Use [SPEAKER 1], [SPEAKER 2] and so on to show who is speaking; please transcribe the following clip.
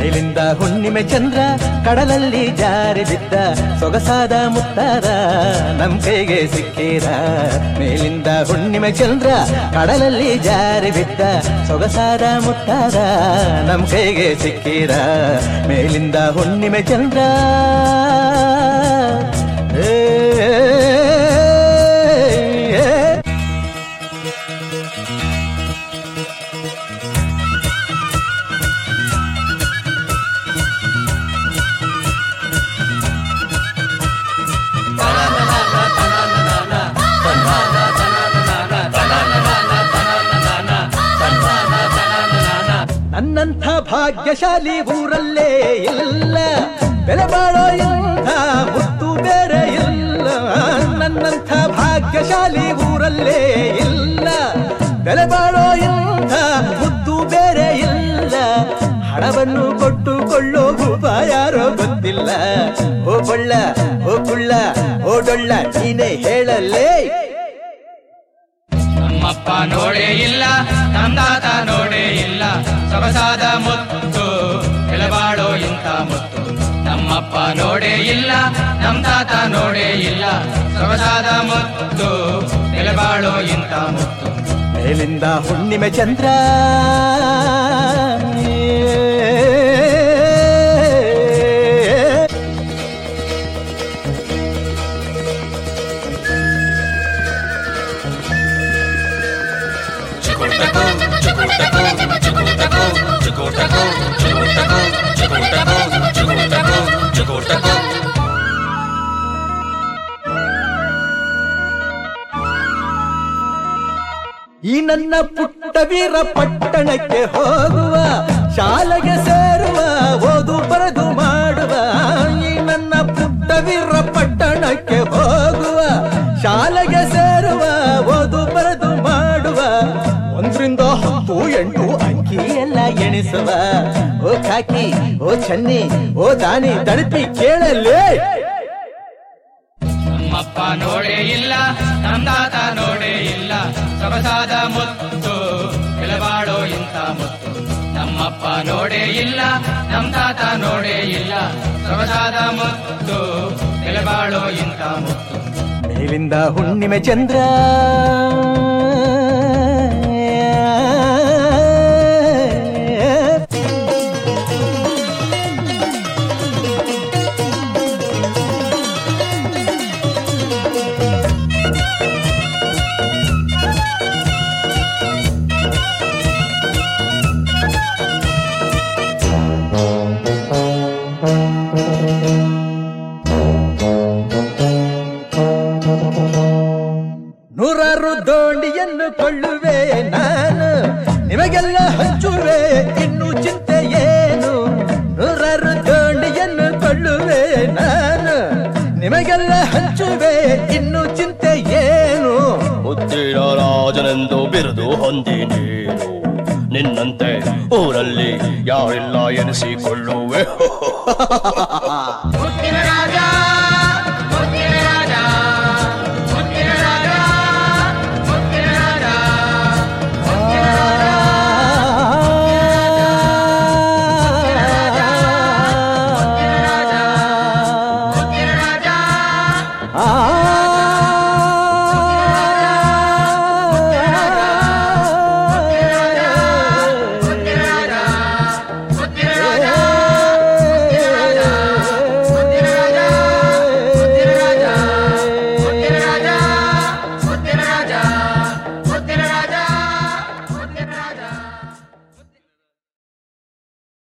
[SPEAKER 1] ಮೇಲಿಂದ ಹುಣ್ಣಿಮೆ ಚಂದ್ರ ಕಡಲಲ್ಲಿ ಜಾರಿ ಬಿದ್ದ ಸೊಗಸಾದ ಮುತ್ತಾದ ನಮ್ ಕೈಗೆ ಸಿಕ್ಕಿದ ಮೇಲಿಂದ ಹುಣ್ಣಿಮೆ ಚಂದ್ರ ಕಡಲಲ್ಲಿ ಜಾರಿ ಬಿದ್ದ ಸೊಗಸಾದ ಮುತ್ತಾದ ನಮ್ ಕೈಗೆ ಸಿಕ್ಕಿದ ಮೇಲಿಂದ ಹುಣ್ಣಿಮೆ ಚಂದ್ರ ಏ, ಏ, ಏ. ನನ್ನಂಥ ಭಾಗ್ಯಶಾಲಿ ಊರಲ್ಲೇ ಇಲ್ಲ ಬೆಲೆ ಬಾಳೋ ಇಂಥ ಮುತ್ತು ಬೇರೆ ಇಲ್ಲ ನನ್ನಂಥ ಭಾಗ್ಯಶಾಲಿ ಊರಲ್ಲೇ ಇಲ್ಲ ಬೆಲೆ ಬಾಳೋ ಇಂಥ ಮುದ್ದು ಬೇರೆ ಇಲ್ಲ ಹಣವನ್ನು ಕೊಟ್ಟುಕೊಳ್ಳೋ ಭೂಪ ಯಾರೋ ಗೊತ್ತಿಲ್ಲ ಓ ಕೊಳ್ಳ ಓ ಕುಳ್ಳ ಓ ಡೊಳ್ಳ ನೀನೇ ಹೇಳಲೇ
[SPEAKER 2] ನಮ್ಮಪ್ಪ ನೋಡೇ ಇಲ್ಲ ನಮ್ ತಾತ ನೋಡೇ ಇಲ್ಲ ಸೊಗಸಾದ ಮುತ್ತು ಬೆಲೆಬಾಳೋ ಇಂಥ ಮುತ್ತು ನಮ್ಮಪ್ಪ ನೋಡೇ ಇಲ್ಲ ನಮ್ ತಾತ ನೋಡೇ ಇಲ್ಲ ಸೊಗಸಾದ ಮುತ್ತು ಬೆಲೆಬಾಳೋ ಇಂಥ ಮುತ್ತು
[SPEAKER 1] ಮೇಲಿಂದ ಹುಣ್ಣಿಮೆ ಚಂದ್ರ ಈ ನನ್ನ ಪುಟ್ಟ ವೀರ ಪಟ್ಟಣಕ್ಕೆ ಹೋಗುವ ಶಾಲೆಗೆ ಸೇರುವ ಓದು ಬರೆದು ಮಾಡುವ ಈ ನನ್ನ ಪುಟ್ಟ ವೀರ ಪಟ್ಟಣಕ್ಕೆ ಹೋಗುವ ಶಾಲೆಗೆ ಸೇರುವ ಓದು ಬರೆದು ಮಾಡುವ ಒಂದರಿಂದ ಹತ್ತು ಎಂಟು ಅಂಕಿ ಎಲ್ಲ ಎಣಿಸುವ ಓ ಕಾಕಿ ಓ ಚನ್ನಿ ಓ ದಾನಿ ತಡಪಿ ಕೇಳಲೇ
[SPEAKER 2] ನಮ್ಮಪ್ಪ ನೋಡೇ ಇಲ್ಲ ನಮ್ ತಾತ ನೋಡೇ ಇಲ್ಲ ಸೊಗಸಾದ ಮುತ್ತು ಬೆಲೆಬಾಳೋ ಇಂಥ ಮುತ್ತು ನಮ್ಮಪ್ಪ ನೋಡೇ ಇಲ್ಲ ನಮ್ ತಾತ ನೋಡೇ ಇಲ್ಲ ಸೊಗಸಾದ ಮುತ್ತು ಬೆಲೆಬಾಳೋ ಇಂಥ ಮುತ್ತು
[SPEAKER 1] ಮೇಲಿಂದ ಹುಣ್ಣಿಮೆ ಚಂದ್ರ ನೂರಾರು ದೋಣಿಯನ್ನು ಕೊಳ್ಳುವೆ ನಾನು ನಿಮಗೆಲ್ಲ ಹಂಚುವೆ ಇನ್ನು ಚಿಂತೆ ಏನು ನೂರಾರು ದೋಣಿಯನ್ನು ಕೊಳ್ಳುವೆ ನಾನು ನಿಮಗೆಲ್ಲ ಹಂಚುವೆ ಇನ್ನು ಚಿಂತೆ ಏನು
[SPEAKER 3] ಮುದ್ದಿನ ರಾಜನೆಂದು ಬಿರುದು ಹೊಂದಿ ನೀನು ನಿನ್ನಂತೆ ಊರಲ್ಲಿ ಯಾರಿಲ್ಲ ಎನಿಸಿಕೊಳ್ಳುವೆ
[SPEAKER 2] ಮುತ್ತಿನ ರಾಜ